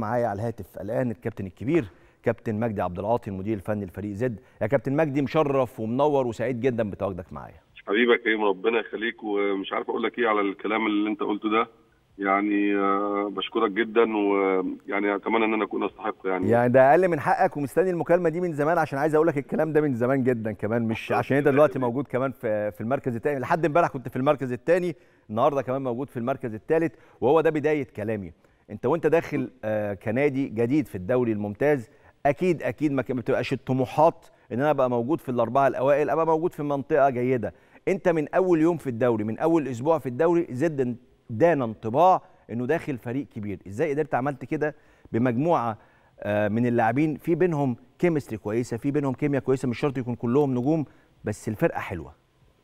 معايا على الهاتف الان الكابتن الكبير كابتن مجدي عبد العاطي المدير الفني لفريق زد يا كابتن مجدي مشرف ومنور وسعيد جدا بتواجدك معايا حبيبك يا كريم ربنا يخليك ومش عارف اقول لك ايه على الكلام اللي انت قلته ده يعني آه، بشكرك جدا ويعني اتمنى ان انا اكون استحق يعني يعني ده اقل من حقك ومستني المكالمه دي من زمان عشان عايز اقول لك الكلام ده من زمان جدا كمان مش عشان انت دلوقتي موجود كمان في في المركز الثاني لحد امبارح كنت في المركز الثاني النهارده كمان موجود في المركز الثالث وهو ده بدايه كلامي انت وانت داخل آه، كنادي جديد في الدوري الممتاز اكيد اكيد ما بتبقاش الطموحات ان انا ابقى موجود في الاربعه الاوائل ابقى موجود في منطقه جيده انت من اول يوم في الدوري من اول اسبوع في الدوري زد ادانا انطباع انه داخل فريق كبير ازاي قدرت عملت كده بمجموعه آه، من اللاعبين في بينهم كيمستري كويسه في بينهم كيمياء كويسه مش شرط يكون كلهم نجوم بس الفرقه حلوه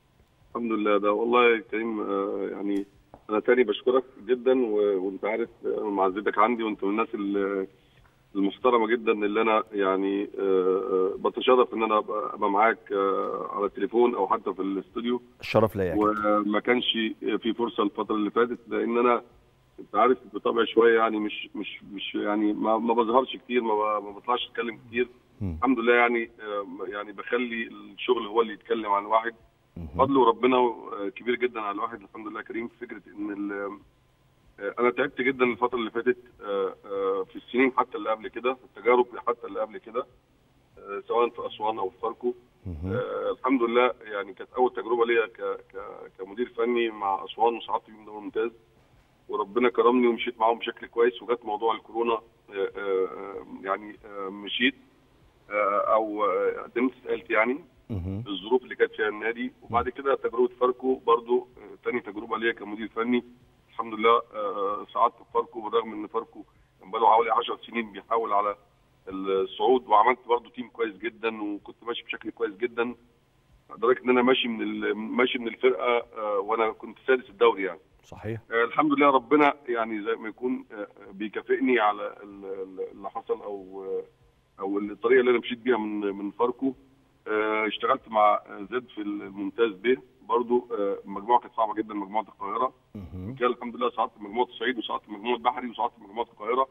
الحمد لله ده والله يا كريم آه، يعني انا تاني بشكرك جدا و- وانت عارف آه، معزتك عندي وانت من الناس ال- المحترمه جدا اللي انا يعني آه، آه، بتشرف ان انا ابقى أبقى معاك آه، على التليفون او حتى في الاستوديو الشرف ليا يا كابتن. وما كانش في فرصه الفتره اللي فاتت لان انا انت عارف بطبعي شويه يعني مش مش مش يعني ما, ما بظهرش كتير ما, ب- ما بطلعش اتكلم كتير مم. الحمد لله يعني آه، يعني بخلي الشغل هو اللي يتكلم عن الواحد مهم. فضل وربنا آه، كبير جدا على الواحد الحمد لله كريم في فكره ان ال- آه، انا تعبت جدا الفتره اللي فاتت آه، آه، في السنين حتى اللي قبل كده في التجارب حتى اللي قبل كده آه، سواء في اسوان او في فاركو مهم. آه، الحمد لله يعني كانت اول تجربه ليا ك- ك- كمدير فني مع اسوان وصعدت بيهم دوري ممتاز وربنا كرمني ومشيت معاهم بشكل كويس وجت موضوع الكورونا آه، آه، يعني آه، مشيت آه، او آه، قدمت استقالتي يعني مهم. الظروف اللي كانت فيها النادي وبعد كده تجربه فاركو برضو آه، تاني تجربه ليا كمدير فني الحمد لله آه، صعدت في فاركو بالرغم ان فاركو كان بقاله حوالي 10 سنين بيحاول على الصعود وعملت برضو تيم كويس جدا وكنت ماشي بشكل كويس جدا لدرجه ان انا ماشي من ال- ماشي من الفرقه آه، وانا كنت سادس الدوري يعني صحيح آه، الحمد لله ربنا يعني زي ما يكون آه، بيكافئني على ال- ال- اللي حصل او آه، او الطريقه اللي انا مشيت بيها من من فاركو آه، اشتغلت مع زد في الممتاز ب برضو آه، المجموعه كانت صعبه جدا مجموعه القاهره مهم. كان الحمد لله صعدت مجموعه الصعيد وصعدت مجموعه بحري وصعدت مجموعه القاهره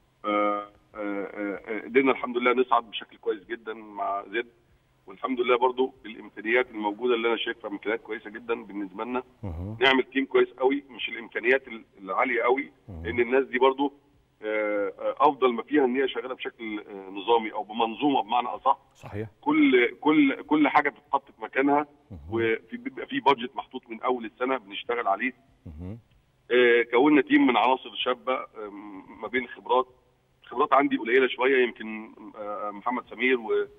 آه، آه، آه، قدرنا الحمد لله نصعد بشكل كويس جدا مع زد والحمد لله برضو الامكانيات الموجوده اللي انا شايفها امكانيات كويسه جدا بالنسبه لنا مهم. نعمل تيم كويس قوي مش الامكانيات العاليه قوي لان الناس دي برضو آه، آه، افضل ما فيها ان هي شغاله بشكل آه، نظامي او بمنظومه بمعنى اصح صحيح كل كل كل حاجه بتتحط في مكانها مهم. وفي بيبقى في بادجت محطوط من اول السنه بنشتغل عليه مهم. آه، كونا تيم من عناصر شابه آم، ما بين خبرات خبرات عندي قليله شويه يمكن آه، محمد سمير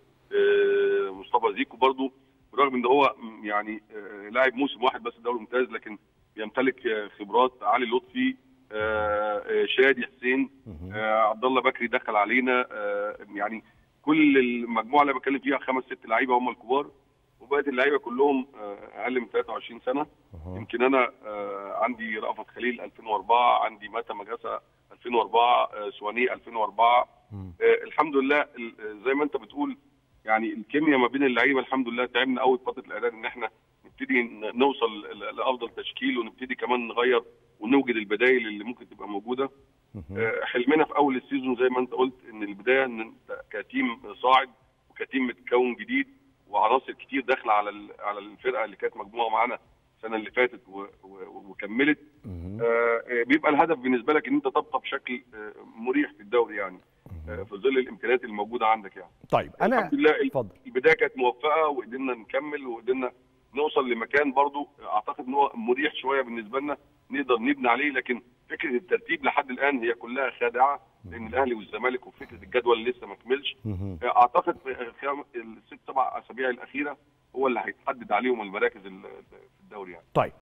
ومصطفى زيكو برضو برغم ان هو م، يعني آه، لاعب موسم واحد بس دوري ممتاز لكن بيمتلك آه، خبرات علي لطفي آه، آه، شادي حسين مهم. آه، عبد الله بكري دخل علينا آه، يعني كل المجموعه اللي بتكلم فيها خمس ست لعيبه هم الكبار وبقيه اللعيبه كلهم آه، اقل من 23 سنه مهم. يمكن انا آه، عندي رأفت خليل 2004 عندي ماتا مجاسة 2004 آه، سواني 2004 مم. آه، الحمد لله ال- آه، زي ما انت بتقول يعني الكيمياء ما بين اللعيبه الحمد لله تعبنا قوي في فتره الاعداد ان احنا نبتدي ن- نوصل ل- لافضل تشكيل ونبتدي كمان نغير ونوجد البدائل اللي ممكن تبقى موجوده مهم. آه، حلمنا في اول السيزون زي ما انت قلت ان البدايه ان انت كتيم صاعد وكتيم متكون جديد وعناصر كتير داخله على ال- على الفرقه اللي كانت مجموعه معانا السنه اللي فاتت و- و- وكملت مهم. آه، آه، بيبقى الهدف بالنسبه لك ان انت تبقى بشكل آه، مريح في الدوري يعني آه، في ظل الامكانيات الموجوده عندك يعني طيب انا الحمد لله اتفضل البدايه كانت موفقه وقدرنا نكمل وقدرنا نوصل لمكان برضو اعتقد ان هو مريح شويه بالنسبه لنا نقدر نبني عليه لكن فكره الترتيب لحد الان هي كلها خادعه لان الاهلي والزمالك وفكره الجدول اللي لسه ما كملش مهم. اعتقد في خلال الست سبع اسابيع الاخيره هو اللي هيتحدد عليهم المراكز ال- في الدوري يعني طيب